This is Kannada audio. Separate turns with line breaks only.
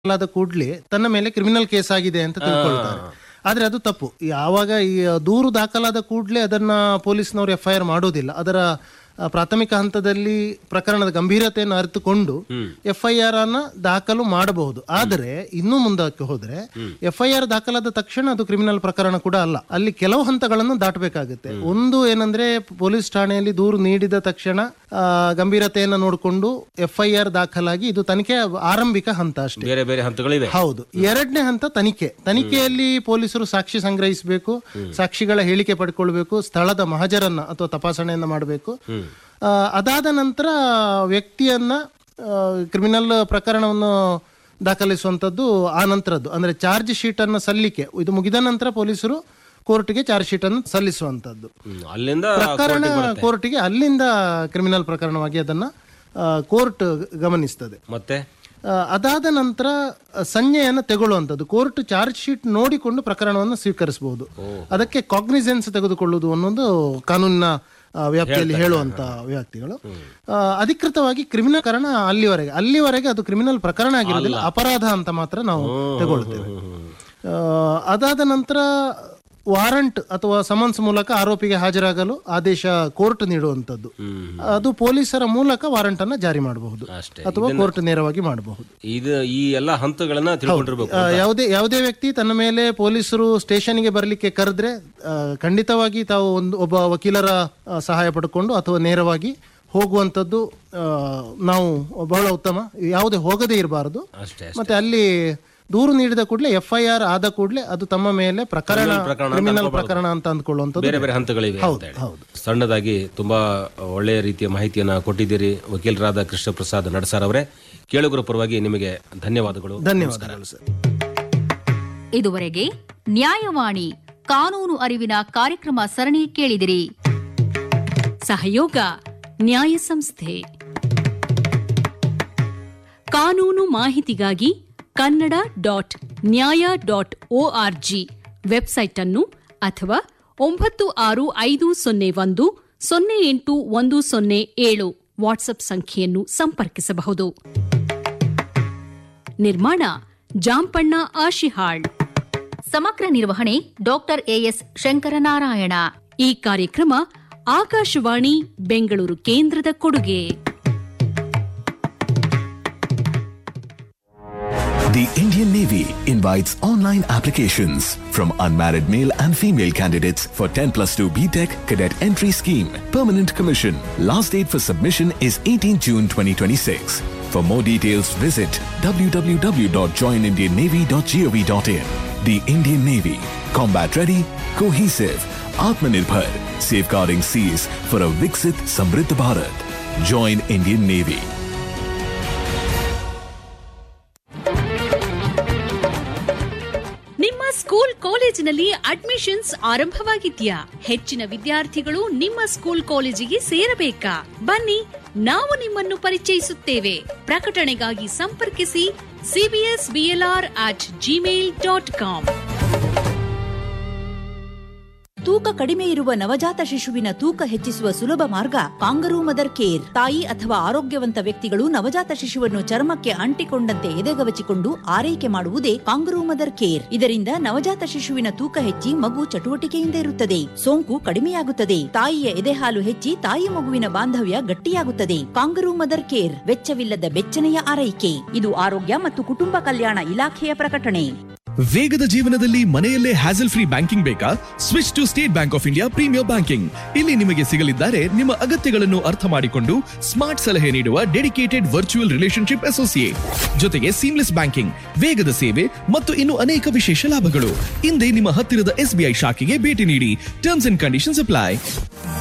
ಆದ ಕೂಡಲೇ ತನ್ನ ಮೇಲೆ ಕ್ರಿಮಿನಲ್ ಕೇಸ್ ಆಗಿದೆ ಅಂತ ತಿಳ್ಕೊಳ್ತಾರೆ ಆದ್ರೆ ಅದು ತಪ್ಪು ಯಾವಾಗ ಈ ದೂರು ದಾಖಲಾದ ಕೂಡಲೇ ಅದನ್ನ ಪೊಲೀಸ್ನವರು ಎಫ್ ಐ ಆರ್ ಮಾಡೋದಿಲ್ಲ ಅದರ ಆ, ಪ್ರಾಥಮಿಕ ಹಂತದಲ್ಲಿ ಪ್ರಕರಣದ ಗಂಭೀರತೆಯನ್ನು ಅರಿತುಕೊಂಡು ಎಫ್ ಐ ಆರ್ ಅನ್ನ ದಾಖಲು ಮಾಡಬಹುದು ಆದರೆ ಇನ್ನೂ ಮುಂದಕ್ಕೆ ಹೋದ್ರೆ ಎಫ್ ಐ ಆರ್ ದಾಖಲಾದ ತಕ್ಷಣ ಅದು ಕ್ರಿಮಿನಲ್ ಪ್ರಕರಣ ಕೂಡ ಅಲ್ಲ ಅಲ್ಲಿ ಕೆಲವು ಹಂತಗಳನ್ನು ದಾಟಬೇಕಾಗುತ್ತೆ ಒಂದು ಏನಂದ್ರೆ ಪೊಲೀಸ್ ಠಾಣೆಯಲ್ಲಿ ದೂರು ನೀಡಿದ ತಕ್ಷಣ ಆ, ಗಂಭೀರತೆಯನ್ನು ನೋಡಿಕೊಂಡು ಎಫ್ ಐ ಆರ್ ದಾಖಲಾಗಿ ಇದು ತನಿಖೆ ಆರಂಭಿಕ ಹಂತ ಅಷ್ಟೇ
ಬೇರೆ ಬೇರೆ ಹಂತಗಳಿವೆ
ಹೌದು ಎರಡನೇ ಹಂತ ತನಿಖೆ ತನಿಖೆಯಲ್ಲಿ ಪೊಲೀಸರು ಸಾಕ್ಷಿ ಸಂಗ್ರಹಿಸಬೇಕು ಸಾಕ್ಷಿಗಳ ಹೇಳಿಕೆ ಪಡ್ಕೊಳ್ಬೇಕು ಸ್ಥಳದ ಮಹಜರನ್ನ ಅಥವಾ ತಪಾಸಣೆಯನ್ನ ಮಾಡಬೇಕು ಅದಾದ ನಂತರ ವ್ಯಕ್ತಿಯನ್ನ ಕ್ರಿಮಿನಲ್ ಪ್ರಕರಣವನ್ನು ದಾಖಲಿಸುವಂಥದ್ದು ಆ ನಂತರದ್ದು ಅಂದ್ರೆ ಚಾರ್ಜ್ ಶೀಟ್ ಅನ್ನ ಸಲ್ಲಿಕೆ ಇದು ಮುಗಿದ ನಂತರ ಪೊಲೀಸರು ಕೋರ್ಟ್ಗೆ ಚಾರ್ಜ್ ಶೀಟ್ ಅನ್ನು ಸಲ್ಲಿಸುವಂತದ್ದು
ಹ್ಮ್. ಅಲ್ಲಿಂದ
ಪ್ರಕರಣ ಕೋರ್ಟ್ಗೆ ಅಲ್ಲಿಂದ ಕ್ರಿಮಿನಲ್ ಪ್ರಕರಣವಾಗಿ ಅದನ್ನ ಕೋರ್ಟ್ ಗಮನಿಸ್ತದೆ
ಮತ್ತೆ
ಆ, ಅದಾದ ನಂತರ ಆ, ಸಂಜ್ಞೆಯನ್ನು ತೆಗೊಳ್ಳುವಂಥದ್ದು ಕೋರ್ಟ್ ಚಾರ್ಜ್ ಶೀಟ್ ನೋಡಿಕೊಂಡು ಪ್ರಕರಣವನ್ನು ಸ್ವೀಕರಿಸಬಹುದು ಅದಕ್ಕೆ ಕಾಗ್ನಿಸೆನ್ಸ್ ತೆಗೆದುಕೊಳ್ಳುವುದು ಅನ್ನೋದು ಕಾನೂನಿನ ಆ, ವ್ಯಾಪ್ತಿಯಲ್ಲಿ ಹೇಳುವಂತ ವ್ಯಕ್ತಿಗಳು ಆ, ಅಧಿಕೃತವಾಗಿ ಕ್ರಿಮಿನಲ್ ಪ್ರಕರಣ ಅಲ್ಲಿವರೆಗೆ ಅಲ್ಲಿವರೆಗೆ ಅದು ಕ್ರಿಮಿನಲ್ ಪ್ರಕರಣ ಆಗಿರೋದಿಲ್ಲ ಅಪರಾಧ ಅಂತ ಮಾತ್ರ ನಾವು ತಗೊಳ್ತೇವೆ ಆ, ಅದಾದ ನಂತರ ವಾರಂಟ್ ಅಥವಾ ಸಮನ್ಸ್ ಮೂಲಕ ಆರೋಪಿಗೆ ಹಾಜರಾಗಲು ಆದೇಶ ಕೋರ್ಟ್ ನೀಡುವಂಥದ್ದು ಅದು ಪೊಲೀಸರ ಮೂಲಕ ವಾರಂಟ್ ಅನ್ನ ಜಾರಿ ಮಾಡಬಹುದು
ಅಷ್ಟೇ
ಅಥವಾ ಕೋರ್ಟ್ ನೇರವಾಗಿ ಮಾಡಬಹುದು
ಇದು ಈ ಎಲ್ಲಾ ಹಂತಗಳನ್ನ ತಿಳ್ಕೊಂಡಿರ್ಬೇಕು
ಆ, ಯಾವುದೇ ಯಾವುದೇ ವ್ಯಕ್ತಿ ತನ್ನ ಮೇಲೆ ಪೊಲೀಸರು ಸ್ಟೇಷನ್ಗೆ ಬರಲಿಕ್ಕೆ ಕರೆದ್ರೆ ಆ, ಖಂಡಿತವಾಗಿ ತಾವು ಒಂದು ಒಬ್ಬ ವಕೀಲರ ಆ, ಸಹಾಯ ಪಡ್ಕೊಂಡು ಅಥವಾ ನೇರವಾಗಿ ಹೋಗುವಂಥದ್ದು ಆ, ನಾವು ಬಹಳ ಉತ್ತಮ ಯಾವುದೇ ಹೋಗದೇ ಇರಬಾರದು
ಅಷ್ಟೇ
ಮತ್ತೆ ಅಲ್ಲಿ ದೂರು ನೀಡಿದ ಕೂಡಲೇ ಎಫ್ ಐ ಆರ್ ಆದ ಕೂಡಲೇ ಅದು ತಮ್ಮ ಮೇಲೆ ಪ್ರಕರಣ
ಪ್ರಕರಣ ಅಂತ
ಕ್ರಿಮಿನಲ್
ಅನ್ಕೊಬಾರ್ದು.
ಪ್ರಕರಣ ಅಂತ ಅಂದ್ಕೊಳ್ಳುವಂಥದ್ದು
ಬೇರೆ ಬೇರೆ ಹಂತಗಳಿವೆ ಅಂತ ಹೇಳಿ.
ಹೌದು.
ಸಣ್ಣದಾಗಿ ತುಂಬಾ ಒಳ್ಳೆಯ ರೀತಿಯ ಮಾಹಿತಿಯನ್ನ ಕೊಟ್ಟಿದ್ದೀರಿ ವಕೀಲರಾದ ಕೃಷ್ಣ ಪ್ರಸಾದ್ ನಡಸಾರ್ ಅವರೇ ಕೇಳುಗರ ಪರವಾಗಿ ನಿಮಗೆ ಧನ್ಯವಾದಗಳು
ಧನ್ಯವಾದಗಳು ಸರ್
ಇದುವರೆಗೆ ನ್ಯಾಯವಾಣಿ ಕಾನೂನು ಅರಿವಿನ ಕಾರ್ಯಕ್ರಮ ಸರಣಿ ಕೇಳಿದಿರಿ
ಸಹಯೋಗ ನ್ಯಾಯ ಸಂಸ್ಥೆ ಕಾನೂನು ಮಾಹಿತಿಗಾಗಿ Kannada dot Nyaya dot ORG website ಅನ್ನು ಅಥವಾ ಒಂಬತ್ತು ಆರು ಐದು ಸೊನ್ನೆ ಒಂದು ಸೊನ್ನೆ ಎಂಟು ಒಂದು ಸೊನ್ನೆ ಏಳು ವಾಟ್ಸ್ಆಪ್ ಸಂಖ್ಯೆಯನ್ನು ಸಂಪರ್ಕಿಸಬಹುದು ನಿರ್ಮಾಣ ಜಾಂಪಣ್ಣ ಆಶಿಹಾಳ್
ಸಮಗ್ರ ನಿರ್ವಹಣೆ ಡಾಕ್ಟರ್ ಎಎಸ್ ಶಂಕರನಾರಾಯಣ
ಈ ಕಾರ್ಯಕ್ರಮ ಆಕಾಶವಾಣಿ ಬೆಂಗಳೂರು ಕೇಂದ್ರದ ಕೊಡುಗೆ
The Indian Navy invites online applications from unmarried male and female candidates for 10 plus 2 BTEC cadet entry scheme. Permanent commission. Last date for submission is 18 June 2026. For more details, visit www.joinindiannavy.gov.in. The Indian Navy. Combat ready, cohesive, Atmanirbhar, safeguarding seas for a Viksit Samriddh Bharat. Join Indian Navy.
ನಿಮ್ಮ ಸ್ಕೂಲ್ ಕಾಲೇಜಿನಲ್ಲಿ ಅಡ್ಮಿಷನ್ಸ್ ಆರಂಭವಾಗಿದ್ಯಾ ಹೆಚ್ಚಿನ ವಿದ್ಯಾರ್ಥಿಗಳು ನಿಮ್ಮ ಸ್ಕೂಲ್ ಕಾಲೇಜಿಗೆ ಸೇರಬೇಕಾ ಬನ್ನಿ ನಾವು ನಿಮ್ಮನ್ನು ಪರಿಚಯಿಸುತ್ತೇವೆ ಪ್ರಕಟಣೆಗಾಗಿ ಸಂಪರ್ಕಿಸಿ CBS BLR at Gmail dot com
ತೂಕ ಕಡಿಮೆ ಇರುವ ನವಜಾತ ಶಿಶುವಿನ ತೂಕ ಹೆಚ್ಚಿಸುವ ಸುಲಭ ಮಾರ್ಗ ಕಾಂಗರೂ ಮದರ್ ಕೇರ್ ತಾಯಿ ಅಥವಾ ಆರೋಗ್ಯವಂತ ವ್ಯಕ್ತಿಗಳು ನವಜಾತ ಶಿಶುವನ್ನು ಚರ್ಮಕ್ಕೆ ಅಂಟಿಕೊಂಡಂತೆ ಎದೆಗವಚಿಕೊಂಡು ಆರೈಕೆ ಮಾಡುವುದೇ ಕಾಂಗರೂ ಮದರ್ ಕೇರ್ ಇದರಿಂದ ನವಜಾತ ಶಿಶುವಿನ ತೂಕ ಹೆಚ್ಚಿ ಮಗು ಚಟುವಟಿಕೆಯಿಂದ ಇರುತ್ತದೆ ಸೋಂಕು ಕಡಿಮೆಯಾಗುತ್ತದೆ ತಾಯಿಯ ಎದೆಹಾಲು ಹೆಚ್ಚಿ ತಾಯಿ ಮಗುವಿನ ಬಾಂಧವ್ಯ ಗಟ್ಟಿಯಾಗುತ್ತದೆ ಕಾಂಗರೂ ಮದರ್ ಕೇರ್ ವೆಚ್ಚವಿಲ್ಲದ ಬೆಚ್ಚನೆಯ ಆರೈಕೆ ಇದು ಆರೋಗ್ಯ ಮತ್ತು ಕುಟುಂಬ ಕಲ್ಯಾಣ ಇಲಾಖೆಯ ಪ್ರಕಟಣೆ
ವೇಗದ ಜೀವನದಲ್ಲಿ ಮನೆಯಲ್ಲೇ ಹ್ಯಾಸಲ್ ಫ್ರೀ ಬ್ಯಾಂಕಿಂಗ್ ಬೇಕಾ switch to State Bank of India premier banking ಇಲ್ಲಿ ನಿಮಗೆ ಸಿಗಲಿದ್ದಾರೆ ನಿಮ್ಮ ಅಗತ್ಯಗಳನ್ನು ಅರ್ಥ ಮಾಡಿಕೊಂಡು ಸ್ಮಾರ್ಟ್ ಸಲಹೆ ನೀಡುವ ಡೆಡಿಕೇಟೆಡ್ ವರ್ಚುವಲ್ ರಿಲೇಶನ್ಶಿಪ್ ಅಸೋಸಿಯೇಟ್ ಜೊತೆಗೆ ಸೀಮ್ಲೆಸ್ ಬ್ಯಾಂಕಿಂಗ್ ವೇಗದ ಸೇವೆ ಮತ್ತು ಇನ್ನು ಅನೇಕ ವಿಶೇಷ ಲಾಭಗಳು ಹಿಂದೆ ನಿಮ್ಮ ಹತ್ತಿರದ ಎಸ್ಬಿಐ ಶಾಖೆಗೆ ಭೇಟಿ ನೀಡಿ ಟರ್ಮ್ಸ್ ಅಂಡ್ ಕಂಡೀಷನ್ಸ್ ಅಪ್ಲೈ